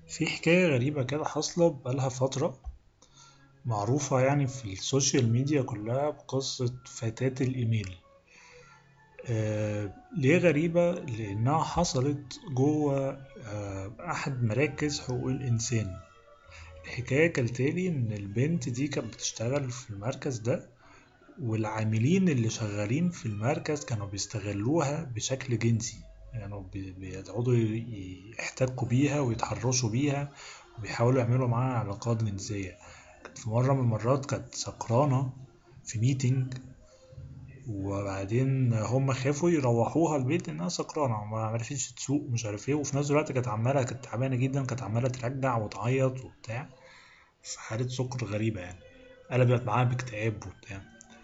في حكاية غريبة كده حاصلة بقالها فترة معروفة يعني في السوشيال ميديا كلها بقصة فتاة الإيميل آه ليه غريبة؟ لأنها حصلت جوه آه أحد مراكز حقوق الإنسان الحكاية كالتالي إن البنت دي كانت بتشتغل في المركز ده والعاملين اللي شغالين في المركز كانوا بيستغلوها بشكل جنسي يعني بيقعدوا يحتكوا بيها ويتحرشوا بيها وبيحاولوا يعملوا معاها علاقات جنسية كانت في مرة من المرات كانت سكرانة في ميتنج وبعدين هم خافوا يروحوها البيت انها سكرانة ما عرفتش تسوق مش عارف ايه وفي نفس الوقت كانت عمالة كانت تعبانة جدا كانت عمالة ترجع وتعيط وبتاع في حالة سكر غريبة يعني قلبت معاها باكتئاب وبتاع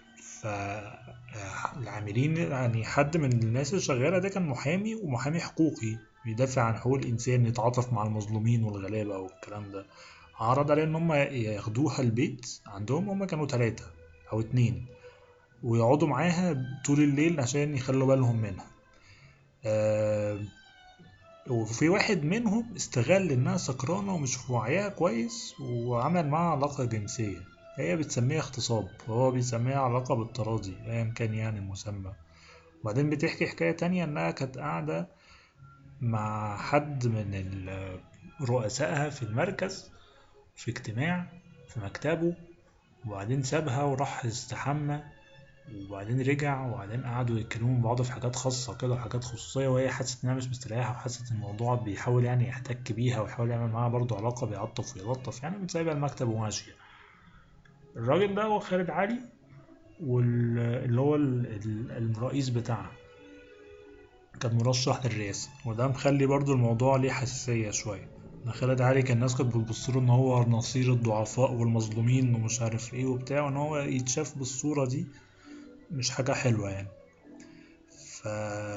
فالعاملين يعني حد من الناس اللي شغالة ده كان محامي ومحامي حقوقي بيدافع عن حقوق الإنسان يتعاطف مع المظلومين والغلابة والكلام ده عرض عليه إن هم ياخدوها البيت عندهم هم كانوا تلاتة أو اتنين ويقعدوا معاها طول الليل عشان يخلوا بالهم منها آه وفي واحد منهم استغل إنها سكرانة ومش في وعيها كويس وعمل معاها علاقة جنسية هي بتسميها اغتصاب وهو بيسميها علاقة بالتراضي أيا كان يعني المسمى وبعدين بتحكي حكاية تانية إنها كانت قاعدة مع حد من رؤسائها في المركز في اجتماع في مكتبه وبعدين سابها وراح يستحمى وبعدين رجع وبعدين قعدوا يتكلموا مع بعض في حاجات خاصة كده وحاجات خصوصية وهي حست إنها مش مستريحة وحست إن الموضوع بيحاول يعني يحتك بيها ويحاول يعمل معاها برضه علاقة بيعطف ويلطف يعني بتسيبها المكتب وماشية الراجل ده هو خالد علي واللي هو الرئيس بتاعها كان مرشح للرئاسة وده مخلي برضو الموضوع ليه حساسية شوية ان خالد علي كان الناس كانت بتبصله ان هو نصير الضعفاء والمظلومين ومش عارف ايه وبتاع وان هو يتشاف بالصورة دي مش حاجة حلوة يعني ف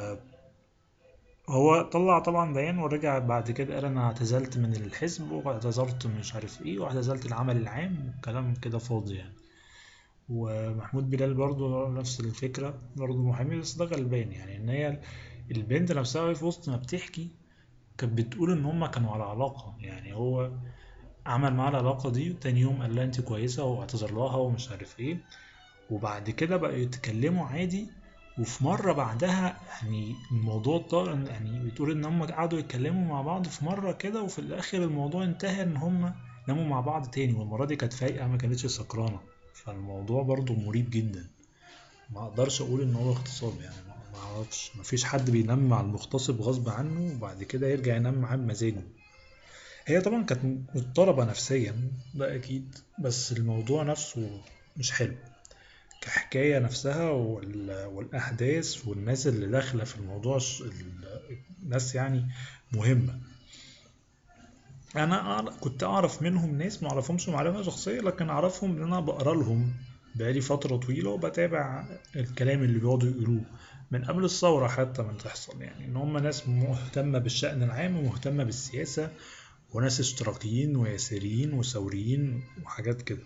هو طلع طبعا بيان ورجع بعد كده قال انا اعتزلت من الحزب واعتذرت مش عارف ايه واعتزلت العمل العام وكلام كده فاضي يعني ومحمود بلال برضو نفس الفكرة برضو محامي بس ده غلبان يعني ان هي البنت نفسها وهي في وسط ما بتحكي كانت بتقول ان هما كانوا على علاقة يعني هو عمل معاها العلاقة دي وتاني يوم قال لها انت كويسة واعتذر لها ومش عارف ايه وبعد كده بقوا يتكلموا عادي وفي مرة بعدها يعني الموضوع طار يعني بتقول إن هم قعدوا يتكلموا مع بعض في مرة كده وفي الآخر الموضوع انتهى إن هم ناموا مع بعض تاني والمرة دي كانت فايقة ما كانتش سكرانة فالموضوع برضو مريب جدا ما أقدرش أقول إن هو اغتصاب يعني ما أعرفش مفيش حد بينام مع المغتصب غصب عنه وبعد كده يرجع ينام معاه بمزاجه هي طبعا كانت مضطربة نفسيا ده أكيد بس الموضوع نفسه مش حلو كحكاية نفسها والأحداث والناس اللي داخلة في الموضوع الناس يعني مهمة أنا كنت أعرف منهم ناس معرفهمش معرفة شخصية لكن أعرفهم لأن أنا بقرا لهم بقالي فترة طويلة وبتابع الكلام اللي بيقعدوا يقولوه من قبل الثورة حتى من تحصل يعني إن هم ناس مهتمة بالشأن العام ومهتمة بالسياسة وناس اشتراكيين ويساريين وثوريين وحاجات كده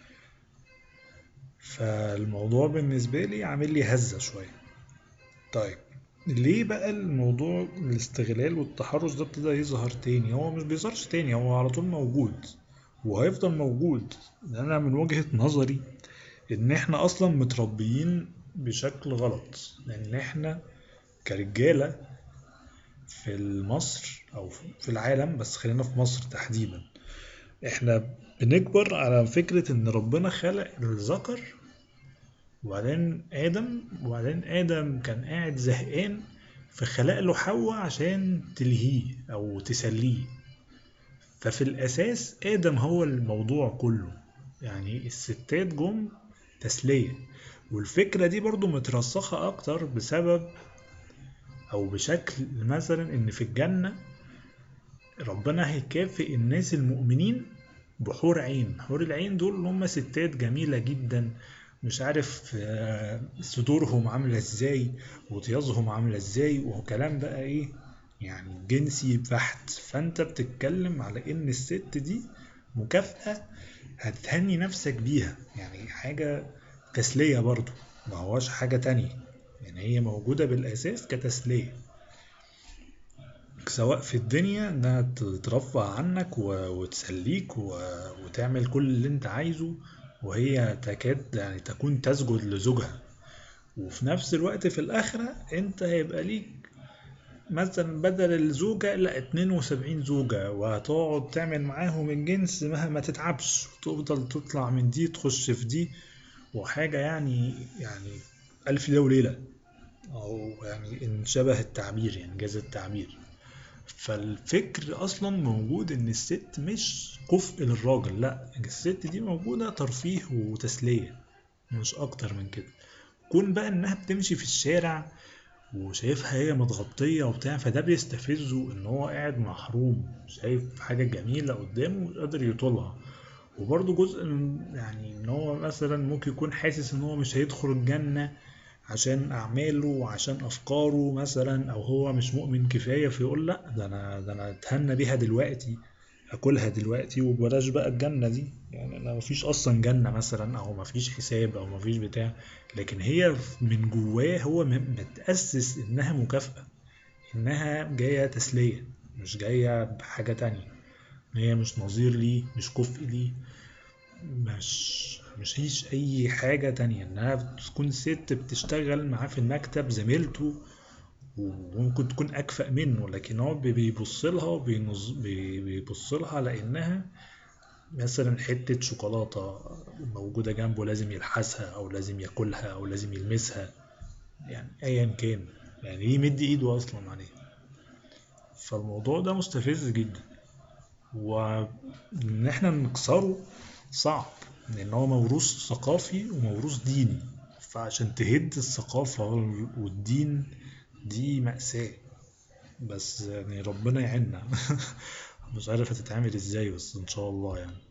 فالموضوع بالنسبة لي عامل لي هزة شوية طيب ليه بقى الموضوع الاستغلال والتحرش ده ابتدى يظهر تاني هو مش بيظهرش تاني هو على طول موجود وهيفضل موجود انا من وجهة نظري ان احنا اصلا متربيين بشكل غلط لان احنا كرجالة في مصر او في العالم بس خلينا في مصر تحديدا احنا بنكبر على فكرة ان ربنا خلق الذكر وبعدين ادم وبعدين ادم كان قاعد زهقان فخلق له حواء عشان تلهيه او تسليه ففي الاساس ادم هو الموضوع كله يعني الستات جم تسلية والفكرة دي برضو مترسخة اكتر بسبب او بشكل مثلا ان في الجنة ربنا هيكافئ الناس المؤمنين بحور عين حور العين دول هم ستات جميلة جدا مش عارف صدورهم عاملة ازاي وطيازهم عاملة ازاي وكلام بقى ايه يعني جنسي بحت فانت بتتكلم على ان الست دي مكافأة هتهني نفسك بيها يعني حاجة تسلية برضو ما هواش حاجة تانية يعني هي موجودة بالأساس كتسلية سواء في الدنيا انها ترفه عنك وتسليك وتعمل كل اللي انت عايزه وهي تكاد يعني تكون تسجد لزوجها وفي نفس الوقت في الآخرة انت هيبقى ليك مثلا بدل الزوجة لا 72 زوجة وهتقعد تعمل معاهم الجنس مهما تتعبش وتفضل تطلع من دي تخش في دي وحاجة يعني يعني ألف ليلة وليلة أو يعني إن شبه التعبير يعني جاز التعبير فالفكر أصلا موجود إن الست مش كفء للراجل لا الست دي موجودة ترفيه وتسلية مش أكتر من كده كون بقى إنها بتمشي في الشارع وشايفها هي متغطية وبتاع فده بيستفزه إن هو قاعد محروم شايف حاجة جميلة قدامه مش قادر يطولها وبرضه جزء من يعني إن هو مثلا ممكن يكون حاسس إن هو مش هيدخل الجنة عشان أعماله وعشان أفكاره مثلا أو هو مش مؤمن كفاية فيقول لأ ده أنا ده أنا أتهنى بيها دلوقتي أكلها دلوقتي وبلاش بقى الجنة دي يعني أنا مفيش أصلا جنة مثلا أو مفيش حساب أو مفيش بتاع لكن هي من جواه هو متأسس إنها مكافأة إنها جاية تسلية مش جاية بحاجة تانية هي مش نظير لي مش كفء لي مش مش هيش اي حاجة تانية انها تكون ست بتشتغل معاه في المكتب زميلته وممكن تكون اكفأ منه لكن هو بيبص لها بيبص لها لانها مثلا حتة شوكولاتة موجودة جنبه لازم يلحسها او لازم ياكلها او لازم يلمسها يعني ايا كان يعني ليه مدي ايده اصلا عليها فالموضوع ده مستفز جدا وان احنا نكسره صعب لان هو موروث ثقافي وموروث ديني فعشان تهد الثقافة والدين دي مأساة بس يعني ربنا يعيننا مش عارف هتتعمل ازاي بس ان شاء الله يعني